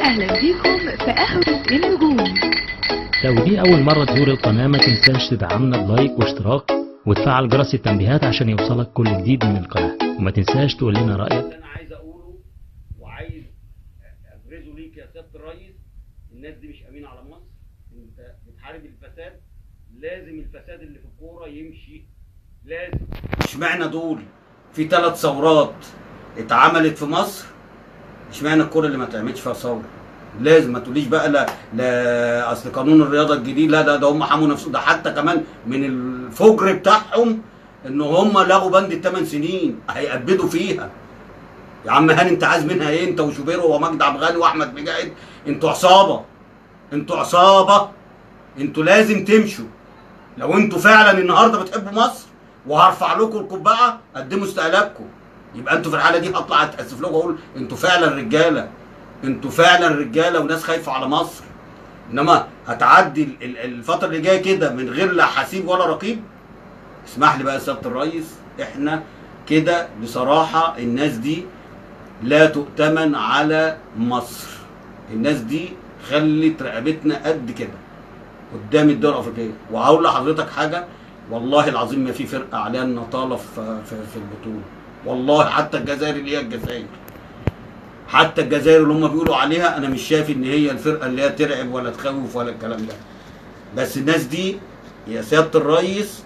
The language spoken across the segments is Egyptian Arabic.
أهلا بيكم في قهوة النجوم لو دي أول مرة تزور القناة ما تنساش تدعمنا بلايك واشتراك وتفعل جرس التنبيهات عشان يوصلك كل جديد من القناة وما تنساش تقول لنا رأيك اللي انا عايز اقوله وعايز ابرزه ليك يا سياده الرئيس الناس دي مش امينه على مصر انت بتحارب الفساد لازم الفساد اللي في الكوره يمشي لازم اشمعنى دول في ثلاث ثورات اتعملت في مصر اشمعنى الكوره اللي ما تعملش فيها ثوره لازم ما تقوليش بقى لا لا اصل قانون الرياضه الجديد لا ده ده هم حموا نفسهم ده حتى كمان من الفجر بتاعهم ان هم لغوا بند الثمان سنين هيأبدوا فيها يا عم هاني انت عايز منها ايه انت وشوبيرو ومجدي عبد الغني واحمد مجاهد انتوا عصابه انتوا عصابه انتوا لازم تمشوا لو انتوا فعلا النهارده بتحبوا مصر وهرفع لكم القبعه قدموا استقلابكم يبقى انتوا في الحاله دي هطلع اتاسف لكم واقول انتوا فعلا رجاله انتوا فعلا رجاله وناس خايفه على مصر انما هتعدي ال- ال- الفتره اللي جايه كده من غير لا حسيب ولا رقيب اسمح لي بقى يا سياده الريس احنا كده بصراحه الناس دي لا تؤتمن على مصر الناس دي خلت رقبتنا قد كده قدام الدول الافريقيه وهقول لحضرتك حاجه والله العظيم ما في فرقه عليها النطاله في, في, في البطوله والله حتى الجزائر اللي هي الجزائر حتى الجزائر اللي هم بيقولوا عليها انا مش شايف ان هي الفرقه اللي هي ترعب ولا تخوف ولا الكلام ده بس الناس دي يا سياده الريس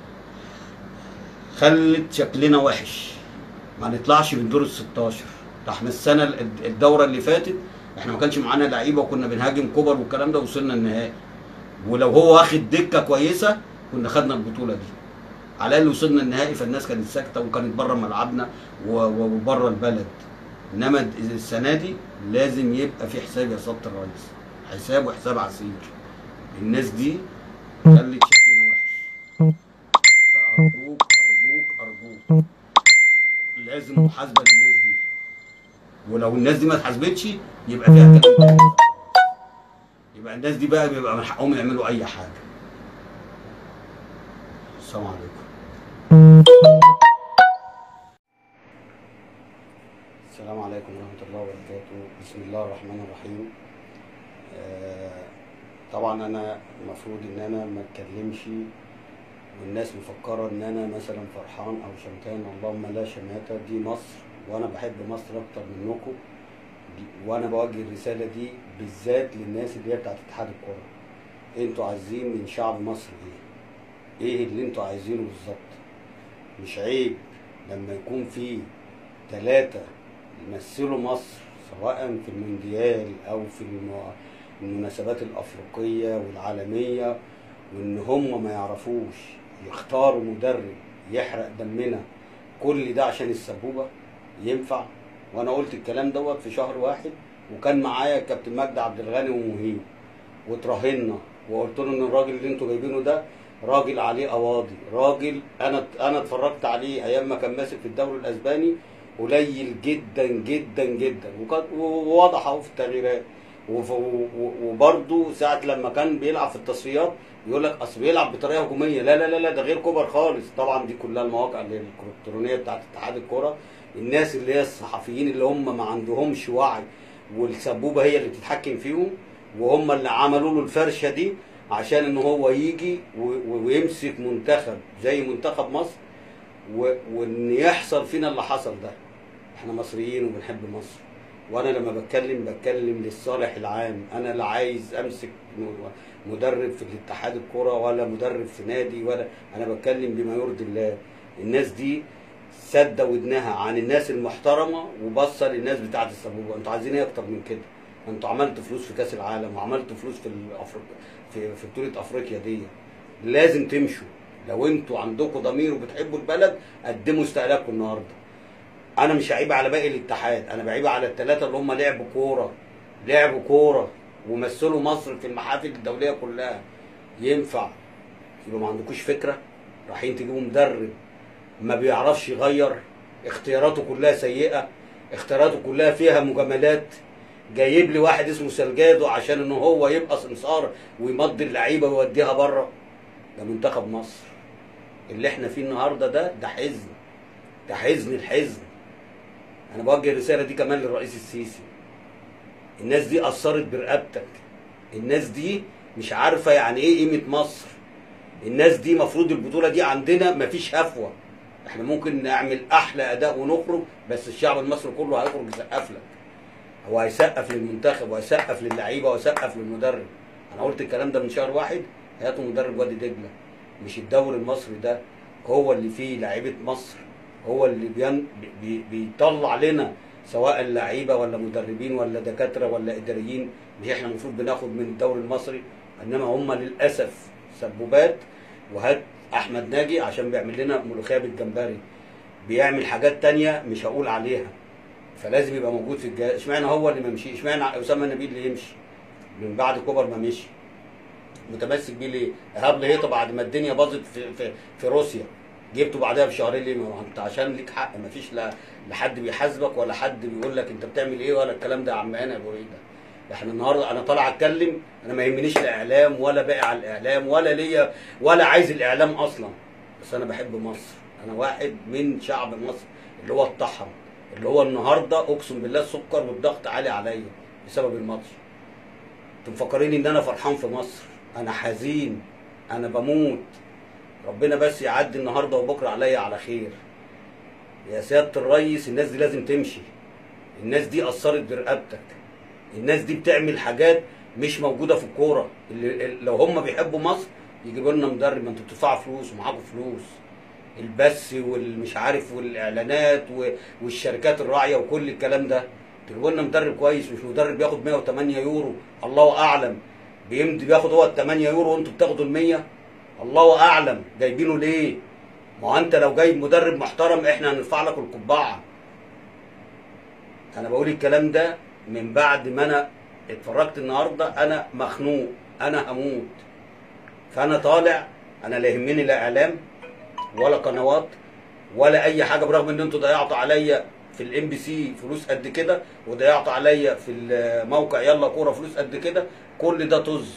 خلت شكلنا وحش ما نطلعش من دور ال 16 ده احنا السنه ال- الدوره اللي فاتت احنا ما كانش معانا لعيبه وكنا بنهاجم كوبر والكلام ده وصلنا النهائي ولو هو واخد دكه كويسه كنا خدنا البطوله دي على الاقل وصلنا النهائي فالناس كانت ساكته وكانت بره ملعبنا و- و- وبره البلد انما السنه دي لازم يبقى في حساب يا سياده الرئيس حساب وحساب عسير الناس دي خلت شكلنا وحش فارجوك ارجوك ارجوك لازم محاسبه للناس دي ولو الناس دي ما اتحاسبتش يبقى فيها كلام تاني. يبقى الناس دي بقى بيبقى من حقهم يعملوا اي حاجه السلام عليكم السلام عليكم ورحمة الله وبركاته بسم الله الرحمن الرحيم آه، طبعا انا المفروض ان انا ما اتكلمش والناس مفكرة ان انا مثلا فرحان او شمتان اللهم لا شماتة دي مصر وانا بحب مصر اكتر منكم دي- وانا بوجه الرسالة دي بالذات للناس اللي هي بتاعت اتحاد الكورة انتوا عايزين من شعب مصر ايه ايه اللي انتوا عايزينه بالظبط مش عيب لما يكون في ثلاثة يمثلوا مصر سواء في المونديال او في الم- المناسبات الافريقية والعالمية وان هم ما يعرفوش يختاروا مدرب يحرق دمنا كل ده عشان السبوبة ينفع وانا قلت الكلام دوت في شهر واحد وكان معايا الكابتن مجدي عبد الغني ومهيب وتراهنا وقلت له ان الراجل اللي انتوا جايبينه ده راجل عليه قواضي راجل انا انا اتفرجت عليه ايام ما كان ماسك في الدوري الاسباني قليل جدا جدا جدا وكان وواضح اهو في التغييرات وف- و- وبرضه ساعة لما كان بيلعب في التصفيات يقول لك اصل بيلعب بطريقه هجوميه لا لا لا لا ده غير كوبر خالص طبعا دي كلها المواقع اللي الالكترونيه بتاعت اتحاد الكوره الناس اللي هي الصحفيين اللي هم ما عندهمش وعي والسبوبه هي اللي بتتحكم فيهم وهم اللي عملوا له الفرشه دي عشان ان هو يجي و- و- ويمسك منتخب زي منتخب مصر و- وان يحصل فينا اللي حصل ده احنا مصريين وبنحب مصر وانا لما بتكلم بتكلم للصالح العام انا لا عايز امسك م- مدرب في الاتحاد الكره ولا مدرب في نادي ولا انا بتكلم بما يرضي الله الناس دي سد ودنها عن الناس المحترمه وبصه للناس بتاعه السبوبه انتوا عايزين ايه اكتر من كده انتوا عملتوا فلوس في كاس العالم وعملتوا فلوس في الأفريقيا في في بطوله افريقيا دي لازم تمشوا لو انتوا عندكم ضمير وبتحبوا البلد قدموا استقلالكم النهارده انا مش هعيب على باقي الاتحاد انا بعيب على الثلاثه اللي هم لعبوا كوره لعبوا كوره ومثلوا مصر في المحافل الدوليه كلها ينفع يبقى ما عندكوش فكره رايحين تجيبوا مدرب ما بيعرفش يغير اختياراته كلها سيئه اختياراته كلها فيها مجاملات جايب لي واحد اسمه سلجادو عشان ان هو يبقى سمسار ويمضي اللعيبه ويوديها بره ده منتخب مصر اللي احنا فيه النهارده ده ده حزن ده حزن الحزن انا بوجه الرساله دي كمان للرئيس السيسي الناس دي اثرت برقبتك الناس دي مش عارفه يعني ايه قيمه مصر الناس دي مفروض البطوله دي عندنا مفيش هفوه احنا ممكن نعمل احلى اداء ونخرج بس الشعب المصري كله هيخرج يسقف لك هو هيسقف للمنتخب وهيسقف للعيبه وهيسقف للمدرب انا قلت الكلام ده من شهر واحد هاتوا مدرب وادي دجله مش الدوري المصري ده هو اللي فيه لعيبه مصر هو اللي بين بي بيطلع لنا سواء اللعيبه ولا مدربين ولا دكاتره ولا اداريين مش احنا المفروض بناخد من الدوري المصري انما هم للاسف سبوبات وهات احمد ناجي عشان بيعمل لنا ملوخيه بالجمبري بيعمل حاجات تانية مش هقول عليها فلازم يبقى موجود في الجهاز اشمعنى هو اللي ما مشي اشمعنى اسامه نبيل اللي يمشي من بعد كوبر ما مشي متمسك بيه ليه؟ ايهاب لهيطه بعد ما الدنيا باظت في, في, في روسيا جبته بعدها بشهرين ليه؟ ما هو انت عشان ليك حق ما فيش لا لا حد بيحاسبك ولا حد بيقول لك انت بتعمل ايه ولا الكلام ده يا عم انا يا ابو ده احنا النهارده انا طالع اتكلم انا ما يهمنيش الاعلام ولا باقي على الاعلام ولا ليا ولا عايز الاعلام اصلا بس انا بحب مصر انا واحد من شعب مصر اللي هو الطحن اللي هو النهارده اقسم بالله السكر والضغط عالي عليا بسبب الماتش انتوا مفكرين ان انا فرحان في مصر انا حزين انا بموت ربنا بس يعدي النهارده وبكره عليا على خير يا سياده الريس الناس دي لازم تمشي الناس دي اثرت برقبتك الناس دي بتعمل حاجات مش موجوده في الكوره اللي اللي- لو هم بيحبوا مصر يجيبوا لنا مدرب ما انتوا بتدفعوا فلوس ومعاكم فلوس البث والمش عارف والاعلانات و- والشركات الراعيه وكل الكلام ده تجيبوا لنا مدرب كويس مش مدرب بياخد 108 يورو الله اعلم بيمضي بياخد هو ال 8 يورو وانتوا بتاخدوا ال 100 الله اعلم جايبينه ليه؟ ما هو انت لو جايب مدرب محترم احنا هنرفع لك القبعه انا بقول الكلام ده من بعد ما انا اتفرجت النهارده انا مخنوق انا هموت فانا طالع انا لا يهمني لا اعلام ولا قنوات ولا اي حاجه برغم ان انتوا ضيعتوا عليا في الام بي سي فلوس قد كده وضيعتوا عليا في الموقع يلا كوره فلوس قد كده كل ده طز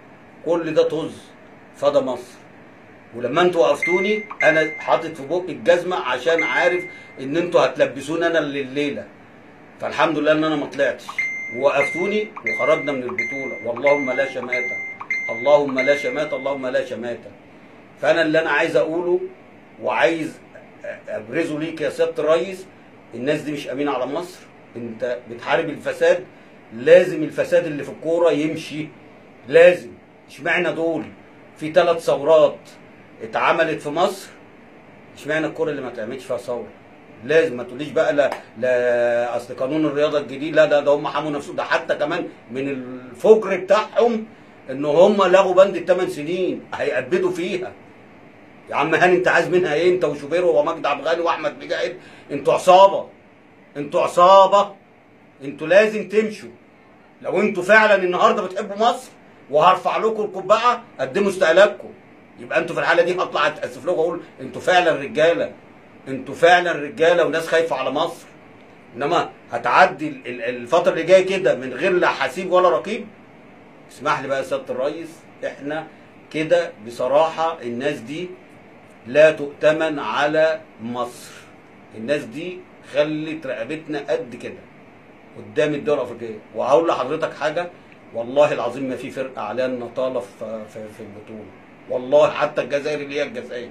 كل ده طز فده مصر ولما انتوا وقفتوني انا حاطط في بوقي الجزمه عشان عارف ان انتوا هتلبسوني انا الليله فالحمد لله ان انا ما طلعتش ووقفتوني وخرجنا من البطوله واللهم لا شماته اللهم لا شماته اللهم لا شماته فانا اللي انا عايز اقوله وعايز ابرزه ليك يا سياده الريس الناس دي مش امينه على مصر انت بتحارب الفساد لازم الفساد اللي في الكوره يمشي لازم اشمعنى دول في ثلاث ثورات اتعملت في مصر اشمعنى الكوره اللي ما تعملش فيها ثوره لازم ما تقوليش بقى لا لا اصل قانون الرياضه الجديد لا ده ده هم حموا نفسهم ده حتى كمان من الفجر بتاعهم ان هم لغوا بند الثمان سنين هيأبدوا فيها يا عم هاني انت عايز منها ايه انت وشوبيرو ومجد عبد الغني واحمد مجاهد انتوا عصابه انتوا عصابه انتوا لازم تمشوا لو انتوا فعلا النهارده بتحبوا مصر وهرفع لكم القبعه قدموا استقلالكم يبقى انتوا في الحاله دي هطلع اتاسف لكم واقول انتوا فعلا رجاله انتوا فعلا رجاله وناس خايفه على مصر انما هتعدي ال- ال- الفتره اللي جايه كده من غير لا حسيب ولا رقيب اسمح لي بقى يا سياده الريس احنا كده بصراحه الناس دي لا تؤتمن على مصر الناس دي خلت رقبتنا قد كده قدام الدول الافريقيه وهقول لحضرتك حاجه والله العظيم ما في فرقه عليها النطاله في في, في البطوله والله حتى الجزائر اللي هي الجزائر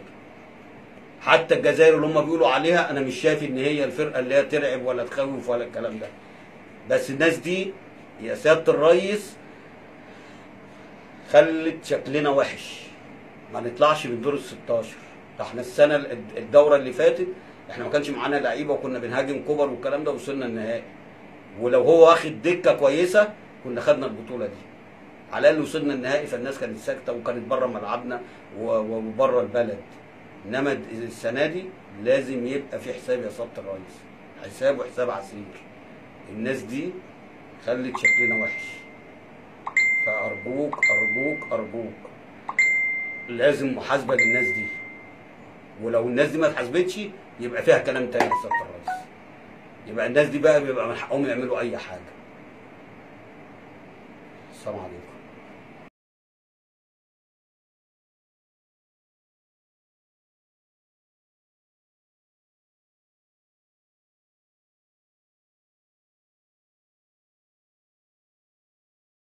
حتى الجزائر اللي هم بيقولوا عليها انا مش شايف ان هي الفرقه اللي هي ترعب ولا تخوف ولا الكلام ده بس الناس دي يا سياده الريس خلت شكلنا وحش ما نطلعش من دور ال 16 ده احنا السنه الدوره اللي فاتت احنا ما كانش معانا لعيبه وكنا بنهاجم كوبر والكلام ده وصلنا النهائي ولو هو واخد دكه كويسه كنا خدنا البطوله دي على الاقل وصلنا النهائي فالناس كانت ساكته وكانت بره ملعبنا و- وبره البلد انما د- السنه دي لازم يبقى في حساب يا سياده الريس حساب وحساب عسير الناس دي خلت شكلنا وحش فارجوك ارجوك ارجوك لازم محاسبه للناس دي ولو الناس دي ما اتحاسبتش يبقى فيها كلام تاني يا سياده الريس يبقى الناس دي بقى بيبقى من حقهم يعملوا اي حاجه السلام عليكم